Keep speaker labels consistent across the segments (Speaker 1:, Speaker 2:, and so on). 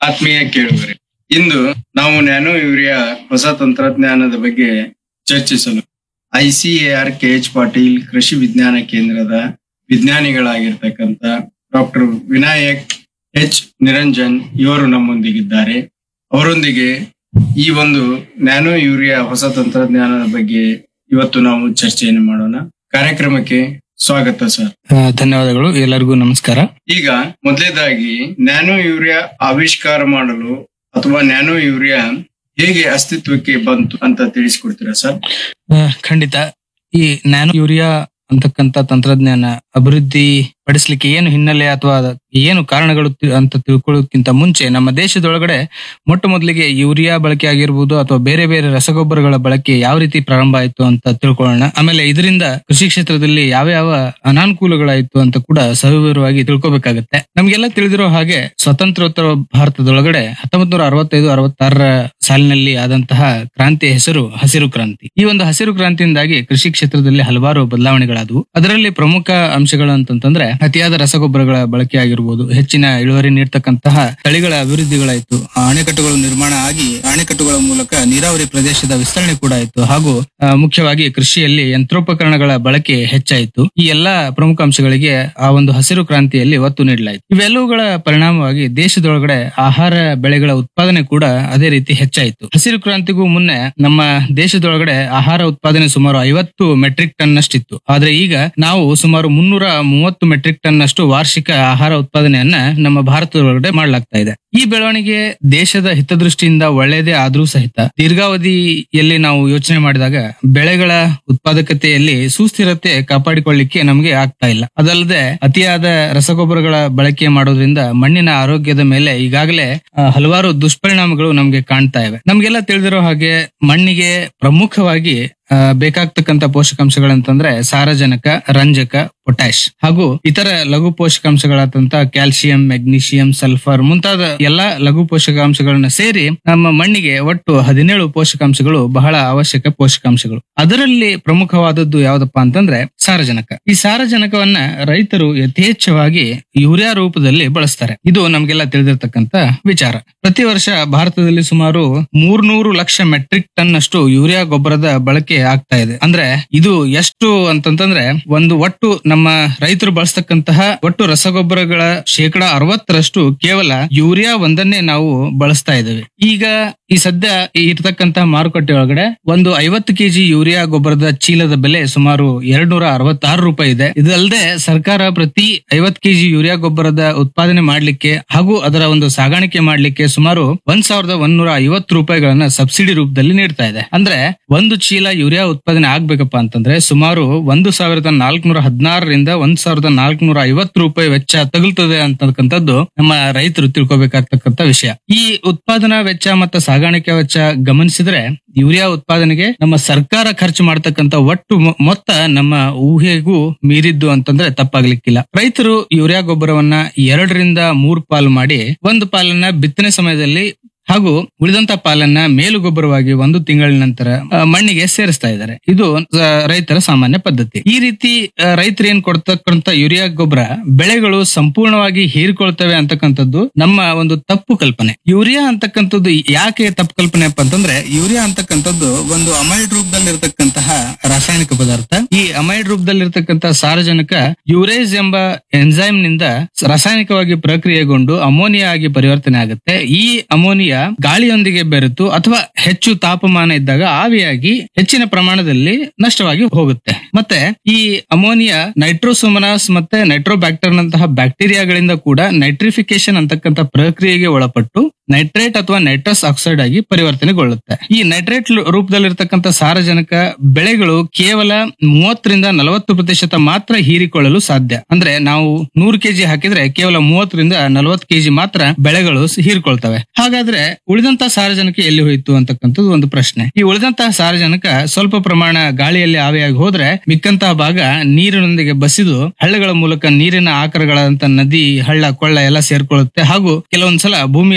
Speaker 1: ಆತ್ಮೀಯ ಕೇಳುಗರೆ ಇಂದು ನಾವು ನ್ಯಾನೋ ಯೂರಿಯಾ ಹೊಸ ತಂತ್ರಜ್ಞಾನದ ಬಗ್ಗೆ ಚರ್ಚಿಸಲು ಐಸಿಎಆರ್ ಕೆ ಎಚ್ ಪಾಟೀಲ್ ಕೃಷಿ ವಿಜ್ಞಾನ ಕೇಂದ್ರದ ವಿಜ್ಞಾನಿಗಳಾಗಿರ್ತಕ್ಕಂಥ ಡಾಕ್ಟರ್ ವಿನಾಯಕ್ ಎಚ್ ನಿರಂಜನ್ ಇವರು ನಮ್ಮೊಂದಿಗಿದ್ದಾರೆ ಅವರೊಂದಿಗೆ ಈ ಒಂದು ನ್ಯಾನೋ ಯೂರಿಯಾ ಹೊಸ ತಂತ್ರಜ್ಞಾನದ ಬಗ್ಗೆ ಇವತ್ತು ನಾವು ಚರ್ಚೆಯನ್ನು ಮಾಡೋಣ ಕಾರ್ಯಕ್ರಮಕ್ಕೆ ಸ್ವಾಗತ ಸರ್
Speaker 2: ಆ, ಧನ್ಯವಾದಗಳು ಎಲ್ಲರಿಗೂ ನಮಸ್ಕಾರ
Speaker 1: ಈಗ ಮೊದಲೇದಾಗಿ ನ್ಯಾನೋ ಯೂರಿಯಾ ಆವಿಷ್ಕಾರ ಮಾಡಲು ಅಥವಾ ನ್ಯಾನೋ ಯೂರಿಯಾ ಹೇಗೆ ಅಸ್ತಿತ್ವಕ್ಕೆ ಬಂತು ಅಂತ ತಿಳಿಸ್ಕೊಡ್ತೀರಾ ಸರ್
Speaker 2: ಆ, ಖಂಡಿತ ಈ ನ್ಯಾನೋ ಯೂರಿಯಾ ಅಂತಕ್ಕಂತ ತಂತ್ರಜ್ಞಾನ ಅಭಿವೃದ್ಧಿ ಪಡಿಸ್ಲಿಕ್ಕೆ ಏನು ಹಿನ್ನೆಲೆ ಅಥವಾ ಅದ- ಏನು ಕಾರಣಗಳು ತಿ- ಅಂತ ತಿಳ್ಕೊಳ್ಳೋಕ್ಕಿಂತ ಮುಂಚೆ ನಮ್ಮ ದೇಶದೊಳಗಡೆ ಮೊಟ್ಟ ಮೊದಲಿಗೆ ಯೂರಿಯಾ ಬಳಕೆ ಆಗಿರ್ಬೋದು ಅಥವಾ ಬೇರೆ ಬೇರೆ ರಸಗೊಬ್ಬರಗಳ ಬಳಕೆ ಯಾವ ರೀತಿ ಪ್ರಾರಂಭ ಆಯ್ತು ಅಂತ ತಿಳ್ಕೊಳ್ಳೋಣ ಆಮೇಲೆ ಇದರಿಂದ ಕೃಷಿ ಕ್ಷೇತ್ರದಲ್ಲಿ ಯಾವ ಯಾವ ಅನಾನುಕೂಲಗಳಾಯ್ತು ಅಂತ ಕೂಡ ಸವಿವರವಾಗಿ ತಿಳ್ಕೊಬೇಕಾಗತ್ತೆ ನಮ್ಗೆಲ್ಲ ತಿಳಿದಿರೋ ಹಾಗೆ ಸ್ವತಂತ್ರೋತ್ತರ ಭಾರತದೊಳಗಡೆ ಹತ್ತೊಂಬತ್ ನೂರ ಅರವತ್ತೈದು ಅರವತ್ತಾರರ ಸಾಲಿನಲ್ಲಿ ಆದಂತಹ ಕ್ರಾಂತಿಯ ಹೆಸರು ಹಸಿರು ಕ್ರಾಂತಿ ಈ ಒಂದು ಹಸಿರು ಕ್ರಾಂತಿಯಿಂದಾಗಿ ಕೃಷಿ ಕ್ಷೇತ್ರದಲ್ಲಿ ಹಲವಾರು ಬದಲಾವಣೆಗಳಾದವು ಅದರಲ್ಲಿ ಪ್ರಮುಖ ಅಂಶಗಳು ಅಂತಂತಂದ್ರೆ ಅತಿಯಾದ ರಸಗೊಬ್ಬರಗಳ ಬಳಕೆ ಆಗಿರ್ಬೋದು ಹೆಚ್ಚಿನ ಇಳುವರಿ ನೀಡ್ತಕ್ಕಂತಹ ತಳಿಗಳ ಅಭಿವೃದ್ಧಿಗಳಾಯ್ತು ಆ ಅಣೆಕಟ್ಟುಗಳು ನಿರ್ಮಾಣ ಆಗಿ ಅಣೆಕಟ್ಟುಗಳ ಮೂಲಕ ನೀರಾವರಿ ಪ್ರದೇಶದ ವಿಸ್ತರಣೆ ಕೂಡ ಆಯ್ತು ಹಾಗೂ ಆ, ಮುಖ್ಯವಾಗಿ ಕೃಷಿಯಲ್ಲಿ ಯಂತ್ರೋಪಕರಣಗಳ ಬಳಕೆ ಹೆಚ್ಚಾಯಿತು ಈ ಎಲ್ಲಾ ಪ್ರಮುಖ ಅಂಶಗಳಿಗೆ ಆ ಒಂದು ಹಸಿರು ಕ್ರಾಂತಿಯಲ್ಲಿ ಒತ್ತು ನೀಡಲಾಯಿತು ಇವೆಲ್ಲವುಗಳ ಪರಿಣಾಮವಾಗಿ ದೇಶದೊಳಗಡೆ ಆಹಾರ ಬೆಳೆಗಳ ಉತ್ಪಾದನೆ ಕೂಡ ಅದೇ ರೀತಿ ಹೆಚ್ಚಾಯಿತು ಹಸಿರು ಕ್ರಾಂತಿಗೂ ಮುನ್ನೆ ನಮ್ಮ ದೇಶದೊಳಗಡೆ ಆಹಾರ ಉತ್ಪಾದನೆ ಸುಮಾರು ಐವತ್ತು ಮೆಟ್ರಿಕ್ ಟನ್ ನಷ್ಟಿತ್ತು ಆದ್ರೆ ಈಗ ನಾವು ಸುಮಾರು ಮುನ್ನೂರ ಮೂವತ್ತು ಮೆಟ್ರಿಕ್ ಟನ್ ನಷ್ಟು ವಾರ್ಷಿಕ ಆಹಾರ ಉತ್ಪಾದನೆಯನ್ನ ನಮ್ಮ ಭಾರತದೊಳಗಡೆ ಮಾಡಲಾಗ್ತಾ ಇದೆ ಈ ಬೆಳವಣಿಗೆ ದೇಶದ ಹಿತದೃಷ್ಟಿಯಿಂದ ಒಳ್ಳೆಯದೇ ಆದ್ರೂ ಸಹಿತ ದೀರ್ಘಾವಧಿಯಲ್ಲಿ ನಾವು ಯೋಚನೆ ಮಾಡಿದಾಗ ಬೆಳೆಗಳ ಉತ್ಪಾದಕತೆಯಲ್ಲಿ ಸುಸ್ಥಿರತೆ ಕಾಪಾಡಿಕೊಳ್ಳಿಕ್ಕೆ ನಮಗೆ ಆಗ್ತಾ ಇಲ್ಲ ಅದಲ್ಲದೆ ಅತಿಯಾದ ರಸಗೊಬ್ಬರಗಳ ಬಳಕೆ ಮಾಡೋದ್ರಿಂದ ಮಣ್ಣಿನ ಆರೋಗ್ಯದ ಮೇಲೆ ಈಗಾಗಲೇ ಆ, ಹಲವಾರು ದುಷ್ಪರಿಣಾಮಗಳು ನಮ್ಗೆ ಕಾಣ್ತಾ ಇವೆ ನಮ್ಗೆಲ್ಲ ತಿಳಿದಿರೋ ಹಾಗೆ ಮಣ್ಣಿಗೆ ಪ್ರಮುಖವಾಗಿ ಆ, ಬೇಕಾಗ್ತಕ್ಕಂತ ಪೋಷಕಾಂಶಗಳಂತಂದ್ರೆ ಸಾರಜನಕ ರಂಜಕ ಪೊಟ್ಯಾಶ್ ಹಾಗೂ ಇತರ ಲಘು ಪೋಷಕಾಂಶಗಳಾದಂತ ಕ್ಯಾಲ್ಸಿಯಂ ಮೆಗ್ನೀಷಿಯಂ ಸಲ್ಫರ್ ಮುಂತಾದ ಎಲ್ಲಾ ಲಘು ಪೋಷಕಾಂಶಗಳನ್ನ ಸೇರಿ ನಮ್ಮ ಮಣ್ಣಿಗೆ ಒಟ್ಟು ಹದಿನೇಳು ಪೋಷಕಾಂಶಗಳು ಬಹಳ ಅವಶ್ಯಕ ಪೋಷಕಾಂಶಗಳು ಅದರಲ್ಲಿ ಪ್ರಮುಖವಾದದ್ದು ಯಾವ್ದಪ್ಪ ಅಂತಂದ್ರೆ ಸಾರಜನಕ ಈ ಸಾರಜನಕವನ್ನ ರೈತರು ಯಥೇಚ್ಛವಾಗಿ ಯೂರಿಯಾ ರೂಪದಲ್ಲಿ ಬಳಸ್ತಾರೆ ಇದು ನಮ್ಗೆಲ್ಲ ತಿಳಿದಿರ್ತಕ್ಕಂತ ವಿಚಾರ ಪ್ರತಿ ವರ್ಷ ಭಾರತದಲ್ಲಿ ಸುಮಾರು ಮೂರ್ನೂರು ಲಕ್ಷ ಮೆಟ್ರಿಕ್ ಟನ್ ಅಷ್ಟು ಯೂರಿಯಾ ಗೊಬ್ಬರದ ಬಳಕೆ ಆಗ್ತಾ ಇದೆ ಅಂದ್ರೆ ಇದು ಎಷ್ಟು ಅಂತಂತಂದ್ರೆ ಒಂದು ಒಟ್ಟು ನಮ್ಮ ರೈತರು ಬಳಸ್ತಕ್ಕಂತಹ ಒಟ್ಟು ರಸಗೊಬ್ಬರಗಳ ಶೇಕಡ ಅರವತ್ತರಷ್ಟು ಕೇವಲ ಯೂರಿಯಾ ಒಂದನ್ನೇ ನಾವು ಬಳಸ್ತಾ ಇದ್ದೇವೆ ಈಗ ಈ ಸದ್ಯ ಇರ್ತಕ್ಕಂತಹ ಮಾರುಕಟ್ಟೆ ಒಳಗಡೆ ಒಂದು ಐವತ್ತು ಕೆಜಿ ಯೂರಿಯಾ ಗೊಬ್ಬರದ ಚೀಲದ ಬೆಲೆ ಸುಮಾರು ಎರಡ್ ನೂರ ಅರವತ್ತಾರು ರೂಪಾಯಿ ಇದೆ ಇದಲ್ಲದೆ ಸರ್ಕಾರ ಪ್ರತಿ ಐವತ್ ಕೆಜಿ ಯೂರಿಯಾ ಗೊಬ್ಬರದ ಉತ್ಪಾದನೆ ಮಾಡ್ಲಿಕ್ಕೆ ಹಾಗೂ ಅದರ ಒಂದು ಸಾಗಾಣಿಕೆ ಮಾಡ್ಲಿಕ್ಕೆ ಸುಮಾರು ಒಂದ್ ಸಾವಿರದ ಒಂದೂರ ಐವತ್ತು ರೂಪಾಯಿಗಳನ್ನ ಸಬ್ಸಿಡಿ ರೂಪದಲ್ಲಿ ನೀಡ್ತಾ ಇದೆ ಅಂದ್ರೆ ಒಂದು ಚೀಲ ಯೂರಿಯಾ ಉತ್ಪಾದನೆ ಆಗ್ಬೇಕಪ್ಪ ಅಂತಂದ್ರೆ ಸುಮಾರು ಒಂದು ಸಾವಿರದ ನಾಲ್ಕುನೂರ ಹದಿನಾರರಿಂದ ಒಂದ್ ಸಾವಿರದ ನಾಲ್ಕುನೂರ ಐವತ್ತು ರೂಪಾಯಿ ವೆಚ್ಚ ತಗುಲ್ತದೆ ಅಂತಕ್ಕಂಥದ್ದು ನಮ್ಮ ರೈತರು ತಿಳ್ಕೊಬೇಕಾಗ್ತಕ್ಕಂಥ ವಿಷಯ ಈ ಉತ್ಪಾದನಾ ವೆಚ್ಚ ಮತ್ತು ಸಾಗಾಣಿಕೆ ವೆಚ್ಚ ಗಮನಿಸಿದ್ರೆ ಯೂರಿಯಾ ಉತ್ಪಾದನೆಗೆ ನಮ್ಮ ಸರ್ಕಾರ ಖರ್ಚು ಮಾಡತಕ್ಕಂತ ಒಟ್ಟು ಮೊ- ಮೊತ್ತ ನಮ್ಮ ಊಹೆಗೂ ಮೀರಿದ್ದು ಅಂತಂದ್ರೆ ತಪ್ಪಾಗ್ಲಿಕ್ಕಿಲ್ಲ ರೈತರು ಯೂರಿಯಾ ಗೊಬ್ಬರವನ್ನ ಎರಡರಿಂದ ಮೂರು ಪಾಲು ಮಾಡಿ ಒಂದು ಪಾಲನ್ನ ಬಿತ್ತನೆ ಸಮಯದಲ್ಲಿ ಹಾಗೂ ಉಳಿದಂತ ಪಾಲನ್ನ ಮೇಲು ಗೊಬ್ಬರವಾಗಿ ಒಂದು ತಿಂಗಳ ನಂತರ ಆ, ಮಣ್ಣಿಗೆ ಸೇರಿಸ್ತಾ ಇದ್ದಾರೆ ಇದು ಆ, ರೈತರ ಸಾಮಾನ್ಯ ಪದ್ಧತಿ ಈ ರೀತಿ ಆ, ರೈತರು ಏನ್ ಕೊಡ್ತಕ್ಕಂತ ಯೂರಿಯಾ ಗೊಬ್ಬರ ಬೆಳೆಗಳು ಸಂಪೂರ್ಣವಾಗಿ ಹೀರಿಕೊಳ್ತವೆ ಅಂತಕ್ಕಂಥದ್ದು ನಮ್ಮ ಒಂದು ತಪ್ಪು ಕಲ್ಪನೆ ಯೂರಿಯಾ ಅಂತಕ್ಕಂಥದ್ದು ಯಾಕೆ ತಪ್ಪು ಕಲ್ಪನೆ ಅಪ್ಪ ಅಂತಂದ್ರೆ ಯೂರಿಯಾ ಅಂತಕ್ಕಂಥದ್ದು ಒಂದು ಅಮೈಡ್ ರೂಪದಲ್ಲಿ ಇರತಕ್ಕಂತಹ ರಾಸಾಯನಿಕ ಪದಾರ್ಥ ಈ ಅಮೈಡ್ ರೂಪದಲ್ಲಿ ಇರತಕ್ಕಂತಹ ಸಾರಜನಕ ಯೂರೇಸ್ ಎಂಬ ಎನ್ಸೈಮ್ ನಿಂದ ರಾಸಾಯನಿಕವಾಗಿ ಪ್ರಕ್ರಿಯೆಗೊಂಡು ಅಮೋನಿಯಾ ಆಗಿ ಪರಿವರ್ತನೆ ಆಗುತ್ತೆ ಈ ಅಮೋನಿಯಾ ಗಾಳಿಯೊಂದಿಗೆ ಬೆರೆತು ಅಥವಾ ಹೆಚ್ಚು ತಾಪಮಾನ ಇದ್ದಾಗ ಆವಿಯಾಗಿ ಹೆಚ್ಚಿನ ಪ್ರಮಾಣದಲ್ಲಿ ನಷ್ಟವಾಗಿ ಹೋಗುತ್ತೆ ಮತ್ತೆ ಈ ಅಮೋನಿಯಾ ನೈಟ್ರೋಸೋಮನಾಸ್ ಮತ್ತೆ ನೈಟ್ರೋಬ್ಯಾಕ್ಟರ್ ನಂತಹ ಬ್ಯಾಕ್ಟೀರಿಯಾಗಳಿಂದ ಕೂಡ ನೈಟ್ರಿಫಿಕೇಶನ್ ಅಂತಕ್ಕಂಥ ಪ್ರಕ್ರಿಯೆಗೆ ಒಳಪಟ್ಟು ನೈಟ್ರೇಟ್ ಅಥವಾ ನೈಟ್ರಸ್ ಆಕ್ಸೈಡ್ ಆಗಿ ಪರಿವರ್ತನೆಗೊಳ್ಳುತ್ತೆ ಈ ನೈಟ್ರೇಟ್ ರೂಪದಲ್ಲಿರ್ತಕ್ಕಂಥ ಸಾರಜನಕ ಬೆಳೆಗಳು ಕೇವಲ ಮೂವತ್ತರಿಂದ ನಲವತ್ತು ಪ್ರತಿಶತ ಮಾತ್ರ ಹೀರಿಕೊಳ್ಳಲು ಸಾಧ್ಯ ಅಂದ್ರೆ ನಾವು ನೂರು ಕೆಜಿ ಹಾಕಿದ್ರೆ ಕೇವಲ ಮೂವತ್ತರಿಂದ ನಲವತ್ತು ಕೆಜಿ ಮಾತ್ರ ಬೆಳೆಗಳು ಸ- ಹೀರಿಕೊಳ್ತವೆ ಹಾಗಾದ್ರೆ ಉಳಿದಂತ ಸಾರಜನಕ ಎಲ್ಲಿ ಹೋಯಿತು ಅಂತಕ್ಕಂಥದ್ದು ಒಂದು ಪ್ರಶ್ನೆ ಈ ಉಳಿದಂತಹ ಸಾರಜನಕ ಸ್ವಲ್ಪ ಪ್ರಮಾಣ ಗಾಳಿಯಲ್ಲಿ ಆವಿಯಾಗಿ ಹೋದ್ರೆ ಮಿಕ್ಕಂತಹ ಭಾಗ ನೀರಿನೊಂದಿಗೆ ಬಸಿದು ಹಳ್ಳಗಳ ಮೂಲಕ ನೀರಿನ ಆಕರಗಳಾದಂತ ನದಿ ಹಳ್ಳ ಕೊಳ್ಳ ಎಲ್ಲ ಸೇರ್ಕೊಳ್ಳುತ್ತೆ ಹಾಗೂ ಕೆಲವೊಂದ್ಸಲ ಭೂಮಿಯಲ್ಲಿರ್ತಕ್ಕಂಥ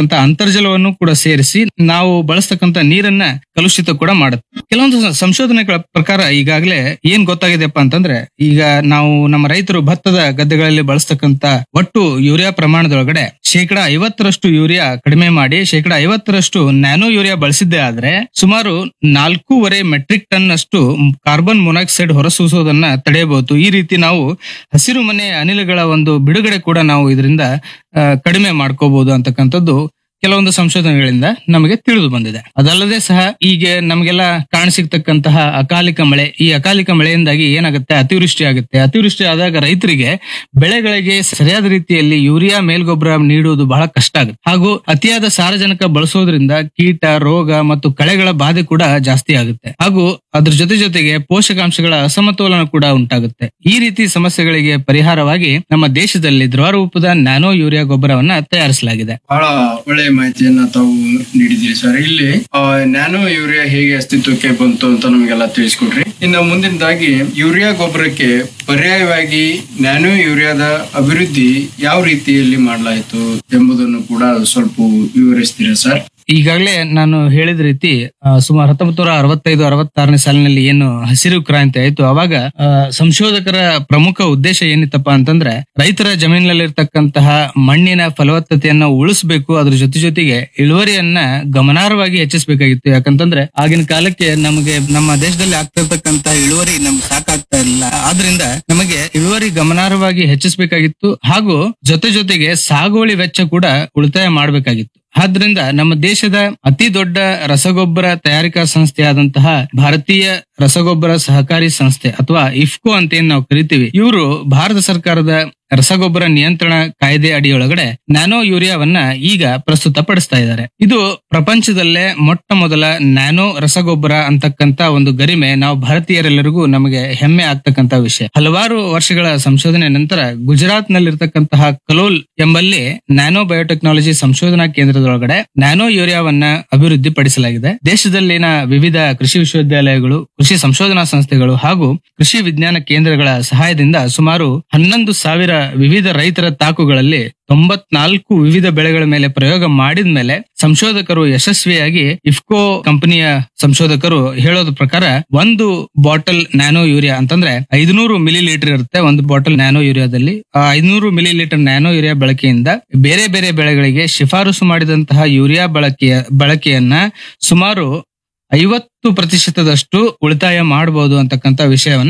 Speaker 2: ಇರ್ತಕ್ಕಂಥ ಅಂತರ್ಜಲವನ್ನು ಕೂಡ ಸೇರಿಸಿ ನಾವು ಬಳಸ್ತಕ್ಕಂಥ ನೀರನ್ನ ಕಲುಷಿತ ಕೂಡ ಮಾಡುತ್ತೆ ಕೆಲವೊಂದು ಸ- ಸಂಶೋಧನೆಗಳ ಪ್ರಕಾರ ಈಗಾಗಲೇ ಏನ್ ಗೊತ್ತಾಗಿದೆಪ್ಪ ಅಂತಂದ್ರೆ ಈಗ ನಾವು ನಮ್ಮ ರೈತರು ಭತ್ತದ ಗದ್ದೆಗಳಲ್ಲಿ ಬಳಸ್ತಕ್ಕಂಥ ಒಟ್ಟು ಯೂರಿಯಾ ಪ್ರಮಾಣದೊಳಗಡೆ ಶೇಕಡ ಐವತ್ತರಷ್ಟು ಯೂರಿಯಾ ಕಡಿಮೆ ಮಾಡಿ ಶೇಕಡ ಐವತ್ತರಷ್ಟು ನ್ಯಾನೋ ಯೂರಿಯಾ ಬಳಸಿದ್ದೇ ಆದ್ರೆ ಸುಮಾರು ನಾಲ್ಕೂವರೆ ಮೆಟ್ರಿಕ್ ಟನ್ ಅಷ್ಟು ಕಾರ್ಬನ್ ಮೊನಾಕ್ಸೈಡ್ ಹೊರಸೂಸುವುದನ್ನ ತಡೆಯಬಹುದು ಈ ರೀತಿ ನಾವು ಹಸಿರು ಮನೆ ಅನಿಲಗಳ ಒಂದು ಬಿಡುಗಡೆ ಕೂಡ ನಾವು ಇದರಿಂದ ಆ, ಕಡಿಮೆ ಮಾಡ್ಕೋಬಹುದು ಅಂತಕ್ಕಂಥದ್ದು ಕೆಲವೊಂದು ಸಂಶೋಧನೆಗಳಿಂದ ನಮಗೆ ತಿಳಿದು ಬಂದಿದೆ ಅದಲ್ಲದೆ ಸಹ ಈಗ ನಮಗೆಲ್ಲ ಕಾಣಸಿಗ್ತಕ್ಕಂತಹ ಅಕಾಲಿಕ ಮಳೆ ಈ ಅಕಾಲಿಕ ಮಳೆಯಿಂದಾಗಿ ಏನಾಗುತ್ತೆ ಅತಿವೃಷ್ಟಿ ಆಗುತ್ತೆ ಅತಿವೃಷ್ಟಿ ಆದಾಗ ರೈತರಿಗೆ ಬೆಳೆಗಳಿಗೆ ಸರಿಯಾದ ರೀತಿಯಲ್ಲಿ ಯೂರಿಯಾ ಮೇಲ್ಗೊಬ್ಬರ ನೀಡುವುದು ಬಹಳ ಕಷ್ಟ ಆಗುತ್ತೆ ಹಾಗೂ ಅತಿಯಾದ ಸಾರಜನಕ ಬಳಸೋದ್ರಿಂದ ಕೀಟ ರೋಗ ಮತ್ತು ಕಳೆಗಳ ಬಾಧೆ ಕೂಡ ಜಾಸ್ತಿ ಆಗುತ್ತೆ ಹಾಗೂ ಅದ್ರ ಜೊತೆ ಜೊತೆಗೆ ಪೋಷಕಾಂಶಗಳ ಅಸಮತೋಲನ ಕೂಡ ಉಂಟಾಗುತ್ತೆ ಈ ರೀತಿ ಸಮಸ್ಯೆಗಳಿಗೆ ಪರಿಹಾರವಾಗಿ ನಮ್ಮ ದೇಶದಲ್ಲಿ ದ್ರವರೂಪದ ನ್ಯಾನೋ ಯೂರಿಯಾ ಗೊಬ್ಬರವನ್ನ ತಯಾರಿಸಲಾಗಿದೆ
Speaker 1: ಬಹಳ ಒಳ್ಳೆಯ ಮಾಹಿತಿಯನ್ನ ತಾವು ನೀಡಿದ್ದೀರಿ ಸರ್ ಇಲ್ಲಿ ಆ, ನ್ಯಾನೋ ಯೂರಿಯಾ ಹೇಗೆ ಅಸ್ತಿತ್ವಕ್ಕೆ ಬಂತು ಅಂತ ನಮಗೆಲ್ಲ ತಿಳಿಸ್ಕೊಡ್ರಿ ಇನ್ನು ಮುಂದಿನದಾಗಿ ಯೂರಿಯಾ ಗೊಬ್ಬರಕ್ಕೆ ಪರ್ಯಾಯವಾಗಿ ನ್ಯಾನೋ ಯೂರಿಯಾದ ಅಭಿವೃದ್ಧಿ ಯಾವ ರೀತಿಯಲ್ಲಿ ಮಾಡಲಾಯಿತು ಎಂಬುದನ್ನು ಕೂಡ ಸ್ವಲ್ಪ ವಿವರಿಸ್ತೀರಾ ಸರ್
Speaker 2: ಈಗಾಗಲೇ ನಾನು ಹೇಳಿದ ರೀತಿ ಆ, ಸುಮಾರು ಹತ್ತೊಂಬತ್ತು ನೂರ ಅರವತ್ತೈದು ಅರವತ್ತಾರನೇ ಸಾಲಿನಲ್ಲಿ ಏನು ಹಸಿರು ಕ್ರಾಂತಿ ಆಯ್ತು ಅವಾಗ ಆ, ಸಂಶೋಧಕರ ಪ್ರಮುಖ ಉದ್ದೇಶ ಏನಿತ್ತಪ್ಪ ಅಂತಂದ್ರೆ ರೈತರ ಜಮೀನಿನಲ್ಲಿರ್ತಕ್ಕಂತಹ ಮಣ್ಣಿನ ಫಲವತ್ತತೆಯನ್ನ ಉಳಿಸಬೇಕು ಅದ್ರ ಜೊತೆ ಜೊತೆಗೆ ಇಳುವರಿಯನ್ನ ಗಮನಾರ್ಹವಾಗಿ ಹೆಚ್ಚಿಸಬೇಕಾಗಿತ್ತು ಯಾಕಂತಂದ್ರೆ ಆಗಿನ ಕಾಲಕ್ಕೆ ನಮಗೆ ನಮ್ಮ ದೇಶದಲ್ಲಿ ಆಗ್ತಿರ್ತಕ್ಕಂತ ಇಳುವರಿ ನಮ್ಗೆ ಸಾಕಾಗ್ತಾ ಇರಲಿಲ್ಲ ಆದ್ರಿಂದ ನಮಗೆ ಇಳುವರಿ ಗಮನಾರ್ಹವಾಗಿ ಹೆಚ್ಚಿಸಬೇಕಾಗಿತ್ತು ಹಾಗೂ ಜೊತೆ ಜೊತೆಗೆ ಸಾಗುವಳಿ ವೆಚ್ಚ ಕೂಡ ಉಳಿತಾಯ ಮಾಡಬೇಕಾಗಿತ್ತು ಆದ್ರಿಂದ ನಮ್ಮ ದೇಶದ ಅತಿ ದೊಡ್ಡ ರಸಗೊಬ್ಬರ ತಯಾರಿಕಾ ಸಂಸ್ಥೆ ಆದಂತಹ ಭಾರತೀಯ ರಸಗೊಬ್ಬರ ಸಹಕಾರಿ ಸಂಸ್ಥೆ ಅಥವಾ ಇಫ್ಕೋ ಅಂತ ಏನ್ ನಾವು ಕರಿತೀವಿ ಇವರು ಭಾರತ ಸರ್ಕಾರದ ರಸಗೊಬ್ಬರ ನಿಯಂತ್ರಣ ಕಾಯ್ದೆ ಅಡಿಯೊಳಗಡೆ ನ್ಯಾನೋ ಯೂರಿಯಾವನ್ನ ಈಗ ಪ್ರಸ್ತುತಪಡಿಸ್ತಾ ಇದ್ದಾರೆ ಇದು ಪ್ರಪಂಚದಲ್ಲೇ ಮೊಟ್ಟ ಮೊದಲ ನ್ಯಾನೋ ರಸಗೊಬ್ಬರ ಅಂತಕ್ಕಂತ ಒಂದು ಗರಿಮೆ ನಾವು ಭಾರತೀಯರೆಲ್ಲರಿಗೂ ನಮಗೆ ಹೆಮ್ಮೆ ಆಗ್ತಕ್ಕಂತ ವಿಷಯ ಹಲವಾರು ವರ್ಷಗಳ ಸಂಶೋಧನೆ ನಂತರ ಗುಜರಾತ್ ನಲ್ಲಿರ್ತಕ್ಕಂತಹ ಕಲೋಲ್ ಎಂಬಲ್ಲಿ ನ್ಯಾನೋ ಬಯೋಟೆಕ್ನಾಲಜಿ ಸಂಶೋಧನಾ ಕೇಂದ್ರದೊಳಗಡೆ ನ್ಯಾನೋ ಯೂರಿಯಾವನ್ನ ಅಭಿವೃದ್ಧಿ ಪಡಿಸಲಾಗಿದೆ ದೇಶದಲ್ಲಿನ ವಿವಿಧ ಕೃಷಿ ವಿಶ್ವವಿದ್ಯಾಲಯಗಳು ಕೃಷಿ ಸಂಶೋಧನಾ ಸಂಸ್ಥೆಗಳು ಹಾಗೂ ಕೃಷಿ ವಿಜ್ಞಾನ ಕೇಂದ್ರಗಳ ಸಹಾಯದಿಂದ ಸುಮಾರು ಹನ್ನೊಂದು ಸಾವಿರ ವಿವಿಧ ರೈತರ ತಾಕುಗಳಲ್ಲಿ ತೊಂಬತ್ನಾಲ್ಕು ವಿವಿಧ ಬೆಳೆಗಳ ಮೇಲೆ ಪ್ರಯೋಗ ಮಾಡಿದ ಮೇಲೆ ಸಂಶೋಧಕರು ಯಶಸ್ವಿಯಾಗಿ ಇಫ್ಕೋ ಕಂಪನಿಯ ಸಂಶೋಧಕರು ಹೇಳೋದ ಪ್ರಕಾರ ಒಂದು ಬಾಟಲ್ ನ್ಯಾನೋ ಯೂರಿಯಾ ಅಂತಂದ್ರೆ ಐದುನೂರು ಮಿಲಿ ಲೀಟರ್ ಇರುತ್ತೆ ಒಂದು ಬಾಟಲ್ ನ್ಯಾನೋ ಯೂರಿಯಾದಲ್ಲಿ ಆ ಐದುನೂರು ಮಿಲಿ ಲೀಟರ್ ನ್ಯಾನೋ ಯೂರಿಯಾ ಬಳಕೆಯಿಂದ ಬೇರೆ ಬೇರೆ ಬೆಳೆಗಳಿಗೆ ಶಿಫಾರಸು ಮಾಡಿದಂತಹ ಯೂರಿಯಾ ಬಳಕೆಯ ಬಳಕೆಯನ್ನ ಸುಮಾರು ಐವತ್ತು ಪ್ರತಿಶತದಷ್ಟು ಉಳಿತಾಯ ಮಾಡಬಹುದು ಅಂತಕ್ಕಂಥ ವಿಷಯವನ್ನ